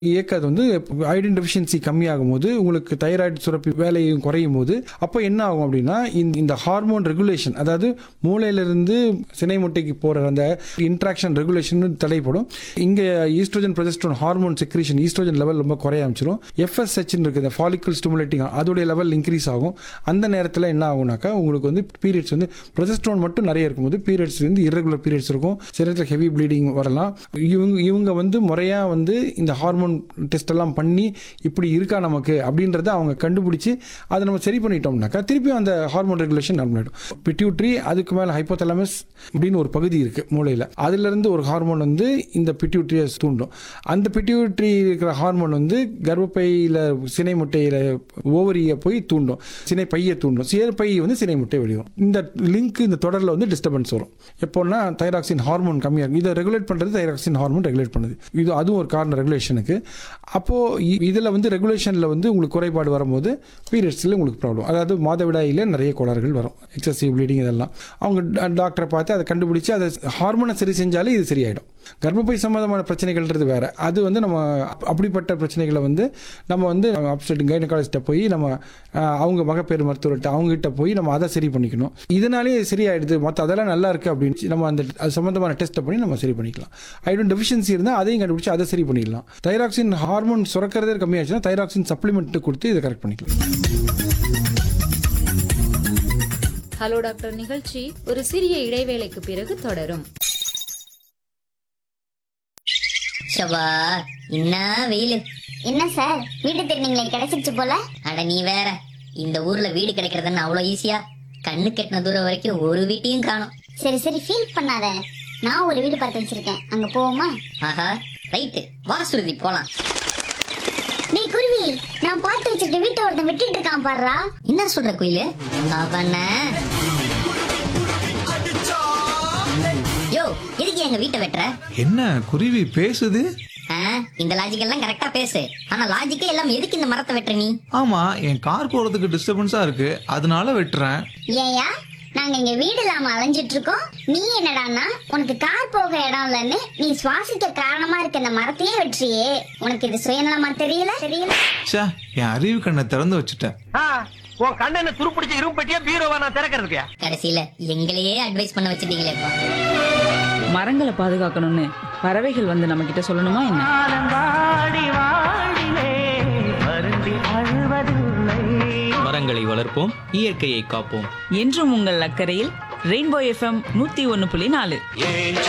இயக்காது வந்து iodine deficiency கம்மியாகும் போது உங்களுக்கு தைராய்டு சுரப்பி வேலையும் குறையும் போது அப்போ என்ன ஆகும் அப்படின்னா இந்த இந்த ஹார்மோன் ரெகுலேஷன் அதாவது மூளையிலிருந்து சினை முட்டைக்கு போகிற அந்த இன்ட்ராக்ஷன் ரெகுலேஷன் தடைப்படும் இங்கே oestrogen progesterone hormone secretion oestrogen level ரொம்ப குறைய ஆரம்பிச்சிடும் எஃப்எஸ்ஹெச்னு இருக்குது இந்த ஃபாலிக்கல் ஸ்டிமுலேட்டிங் அதோடைய லெவல் இன்க்ரீஸ் ஆகும் அந்த நேரத்தில் என்ன ஆகும்னாக்கா உங்களுக்கு வந்து பீரியட்ஸ் வந்து ப்ரொஜெஸ்ட்ரோன் மட்டும் நிறைய இருக்கும்போது பீரியட்ஸ் வந்து irregular பீரியட்ஸ் இருக்கும் சில நேரத்தில் ஹெவி ப்ளீடிங் வரலாம் இவங்க இவங்க வந்து முறையாக வந்து இந்த ஹார்மோன் டெஸ்ட் எல்லாம் பண்ணி இப்படி இருக்கா நமக்கு அப்படின்றத அவங்க கண்டுபிடிச்சி அதை நம்ம சரி பண்ணிட்டோம்னாக்கா திருப்பியும் அந்த ஹார்மோன் ரெகுலேஷன் நடந்துடும் பிட்யூட்ரி அதுக்கு மேலே ஹைப்போதலமஸ் அப்படின்னு ஒரு பகுதி இருக்குது மூளையில் அதுலேருந்து ஒரு ஹார்மோன் வந்து இந்த பிட்யூட்ரியை தூண்டும் அந்த பிட்யூட்ரி இருக்கிற ஹார்மோன் வந்து கர்ப்பப்பையில் சினை முட்டையில் ஓவரியை போய் தூண்டும் சினை பையை தூண்டும் சினை பை வந்து சினை முட்டை வெளிவரும் இந்த லிங்க் இந்த தொடரில் வந்து டிஸ்டர்பன்ஸ் வரும் எப்போன்னா தைராக்சின் ஹார்மோன் கம்மியாக இருக்கும் இதை ரெகுலேட் பண்ணுறது தைராக்சின் ஹார்மோன் ரெகுலேட் பண்ணுது இது அதுவும் ஒரு காரணம் ரெகுலேஷனுக்கு அப்போது இதில் வந்து ரெகுலேஷனில் வந்து உங்களுக்கு குறைபாடு வரும்போது பீரியட்ஸில் உங்களுக்கு ப்ராப்ளம் அதாவது மாதவிடாயில் நிறைய கோளாறுகள் வரும் எக்ஸசிவ் ப்ளீடிங் இதெல்லாம் அவங்க டா- டாக்டரை பார்த்து அதை கண்டுபிடிச்சு அதை ஹார்மோனை சரி செஞ்சாலே இது சரியாயிடும் கர்ப்பப்பை சம்பந்தமான பிரச்சனைகள்ன்றது வேற அது வந்து நம்ம அப்- அப்படிப்பட்ட பிரச்சனைகளை வந்து நம்ம வந்து அப்செட் கைனகாலஜிஸ்ட்டை போய் நம்ம அஹ், அவங்க மகப்பேறு மருத்துவர்கிட்ட அவங்ககிட்ட போய் நம்ம அதை சரி பண்ணிக்கணும் இதனாலே சரியாயிடுது மற்ற அதெல்லாம் நல்லா இருக்கு அப்படின்னு நம்ம அந்த அது சம்பந்தமான டெஸ்ட்டை பண்ணி நம்ம சரி பண்ணிக்கலாம் ஐடன் டெஃபிஷியன்சி இருந்தால் அதையும் கண்டுபிடிச்சு அதை சரி பண்ணிடலாம் தைராக்சின் ஹார்மோன் சுரக்கிறதே கம்மியாச்சுன்னா தைராக்சின் சப்ளிமெண்ட் கொடுத்து இதை கரெக்ட் பண்ணிக்கலாம் ஹலோ டாக்டர் நிகழ்ச்சி ஒரு சிறிய இடைவேளைக்கு பிறகு தொடரும் ஷபா என்ன வெயிலு என்ன சார் வீடு திருநீங்களே கிடைச்சிருச்சு போல அட நீ வேற இந்த ஊர்ல வீடு கிடைக்கிறதுன்னு அவ்வளவு ஈஸியா கண்ணு கெட்டின தூரம் வரைக்கும் ஒரு வீட்டையும் காணும் சரி சரி ஃபீல் பண்ணாத நான் ஒரு வீடு பார்த்து வச்சிருக்கேன் அங்க போவோமா ஆஹா ரைட்டு வா சுருதி போலாம் நீ குருவி நான் பார்த்து வச்சிருக்க வீட்டை ஒருத்தன் விட்டுட்டு இருக்கான் பாருடா என்ன சொல்ற குயிலு அவன யோ எதுக்கு எங்க வீட்டை வெட்டுற என்ன குருவி பேசுது ஆ, இந்த லாஜிக் எல்லாம் கரெக்டா பேசு ஆனா லாஜிக்கே எல்லாம் எதுக்கு இந்த மரத்தை வெட்டுற நீ ஆமா என் கார் போறதுக்கு டிஸ்டர்பன்ஸா இருக்கு அதனால வெட்டுறேன் ஏயா நாங்க இங்க வீடு இல்லாம அலைஞ்சிட்டு இருக்கோம் நீ என்னடான்னா உனக்கு கார் போக இடம் இல்லைன்னு நீ சுவாசிக்க காரணமா இருக்க இந்த மரத்தையே வெற்றியே உனக்கு இது சுயநலமா தெரியல தெரியல ச்சே என் அறிவு கண்ணை திறந்து வச்சுட்டேன் ஆ, உன் கண்ணனை துருப்பிடிச்ச இரும்பு பெட்டியா பீரோவா நான் திறக்கிறதுக்கு கடைசியில எங்களையே அட்வைஸ் பண்ண வச்சிட்டீங்களேப்பா மரங்களை பாதுகாக்கணும்னு பறவைகள் வந்து நம்ம கிட்ட சொல்லணுமா என்ன வாடி வாடிலே வருந்தி அழுவதில்லை மரங்களை வளர்ப்போம் இயற்கையை காப்போம் என்றும் உங்கள் அக்கறையில் ரெயின்போ எஃப்எம் நூத்தி ஒன்னு புள்ளி நாலு ஏன்